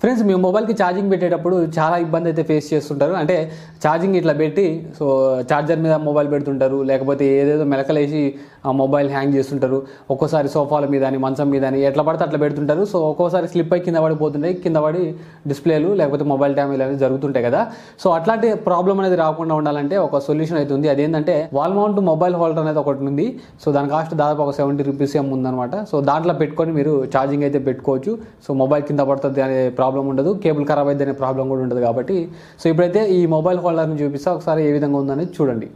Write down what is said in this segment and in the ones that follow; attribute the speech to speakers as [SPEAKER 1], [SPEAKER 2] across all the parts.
[SPEAKER 1] friends మీ మొబైల్కి charging పెట్టేటప్పుడు చాలా ఇబ్బంది అయితే ఫేస్ చేస్తుంటారు అంటే ఛార్జింగ్ ఇట్లా పెట్టి సో ఛార్జర్ మీద మొబైల్ పెడుతుంటారు లేకపోతే ఏదేదో మెలకలేసి ఆ మొబైల్ హ్యాంగ్ చేస్తుంటారు ఒక్కోసారి సోఫాల మీద అని మంచం మీద అని ఎట్లా పడితే అట్లా పెడుతుంటారు సో ఒక్కోసారి స్లిప్ అయి కింద పడిపోతుంటాయి కింద పడి డిస్ప్లేలు లేకపోతే మొబైల్ డ్యామేజ్ అనేది జరుగుతుంటాయి కదా సో అట్లాంటి ప్రాబ్లం అనేది రాకుండా ఉండాలంటే ఒక సొల్యూషన్ అయితే ఉంది అదేంటంటే వాల్ మౌంట్ మొబైల్ హోల్డర్ అనేది ఒకటి ఉంది సో దాని కాస్ట్ దాదాపు ఒక సెవెంటీ రూపీస్ ఏమో ఉందన్నమాట సో దాంట్లో పెట్టుకొని మీరు ఛార్జింగ్ అయితే పెట్టుకోవచ్చు సో మొబైల్ కింద పడుతుంది అనే ప్రాబ్లం ఉండదు కేబుల్ ఖరాబ్ అయితే అనే ప్రాబ్లం కూడా ఉండదు కాబట్టి సో ఇప్పుడైతే ఈ మొబైల్ హోల్డర్ని చూపిస్తా ఒకసారి ఏ విధంగా ఉందనేది చూడండి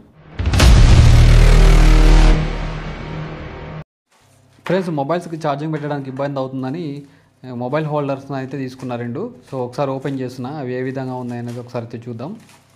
[SPEAKER 1] ఫ్రెండ్స్ మొబైల్స్కి ఛార్జింగ్ పెట్టడానికి ఇబ్బంది అవుతుందని ఆ, మొబైల్ హోల్డర్స్ అయితే తీసుకున్నా రెండు సో ఒకసారి ఓపెన్ చేస్తున్నా అవి ఏ విధంగా ఉన్నాయి అనేది ఒకసారి అయితే చూద్దాం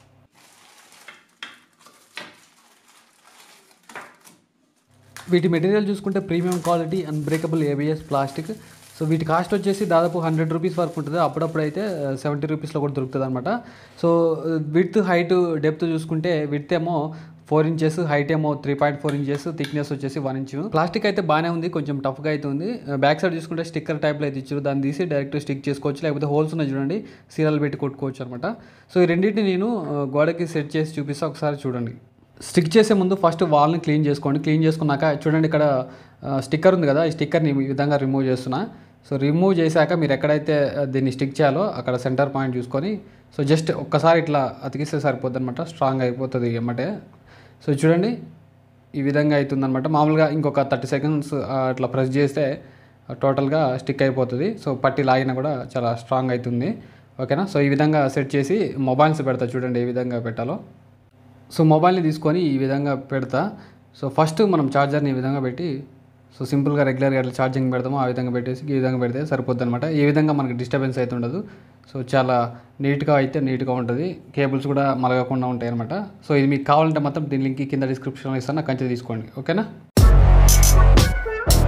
[SPEAKER 1] వీటి మెటీరియల్ చూసుకుంటే premium quality unbreakable ABS plastic so వీటి కాస్ట్ వచ్చేసి దాదాపు హండ్రెడ్ రూపీస్ వరకు ఉంటుంది అప్పుడప్పుడు అయితే సెవెంటీ రూపీస్లో కూడా దొరుకుతుంది అనమాట సో విత్ హైట్ డెప్త్ చూసుకుంటే విత్ ఏమో ఫోర్ ఇంచెస్ హైట్ ఏమో three point four inches thickness వచ్చేసి వన్ ఇంచ్ ప్లాస్టిక్ అయితే బాగానే ఉంది కొంచెం టఫ్గా అయితే ఉంది బ్యాక్ సైడ్ చూసుకుంటే స్టిక్కర్ టైప్లో అయితే ఇచ్చారు దాన్ని తీసి డైరెక్ట్ స్టిక్ చేసుకోవచ్చు లేకపోతే హోల్స్ ఉన్నాయి చూడండి సీరియల్ పెట్టి కొట్టుకోవచ్చు అనమాట సో ఈ రెండింటిని నేను ఆ, గోడకి సెట్ చేసి చూపిస్తా ఒకసారి చూడండి స్టిక్ చేసే ముందు ఫస్ట్ వాల్ని క్లీన్ చేసుకోండి క్లీన్ చేసుకున్నాక చూడండి ఇక్కడ స్టిక్కర్ ఉంది కదా ఈ స్టిక్కర్ని ఈ విధంగా రిమూవ్ చేస్తున్నా సో రిమూవ్ చేశాక మీరు ఎక్కడైతే ఆ, దీన్ని స్టిక్ చేయాలో అక్కడ సెంటర్ పాయింట్ చూసుకొని సో జస్ట్ ఒక్కసారి ఇట్లా అతికిస్తే సరిపోద్ది అనమాట స్ట్రాంగ్ అయిపోతుంది ఎమ్మటే సో చూడండి ఈ విధంగా అవుతుందన్నమాట మామూలుగా ఇంకొక థర్టీ సెకండ్స్ అట్లా ప్రెస్ చేస్తే టోటల్గా స్టిక్ అయిపోతుంది సో పట్టి లాగినా కూడా చాలా స్ట్రాంగ్ అవుతుంది ఓకేనా సో ఈ విధంగా సెట్ చేసి మొబైల్స్ పెడతా చూడండి ఏ విధంగా పెట్టాలో సో మొబైల్ని తీసుకొని ఈ విధంగా పెడతా సో ఫస్ట్ మనం ఛార్జర్ని ఈ విధంగా పెట్టి సో సింపుల్గా రెగ్యులర్గా ఎట్లా ఛార్జింగ్ పెడతామో ఆ విధంగా పెట్టేసి ఈ విధంగా పెడితే సరిపోద్ది అనమాట ఈ విధంగా మనకి డిస్టర్బెన్స్ అయితే ఉండదు సో చాలా నీట్గా అయితే నీట్గా ఉంటుంది కేబుల్స్ కూడా మలగకుండా ఉంటాయి అనమాట సో ఇది మీకు కావాలంటే మాత్రం దీని లింక్ కింద డిస్క్రిప్షన్లో ఇస్తాను కంచి తీసుకోండి ఓకేనా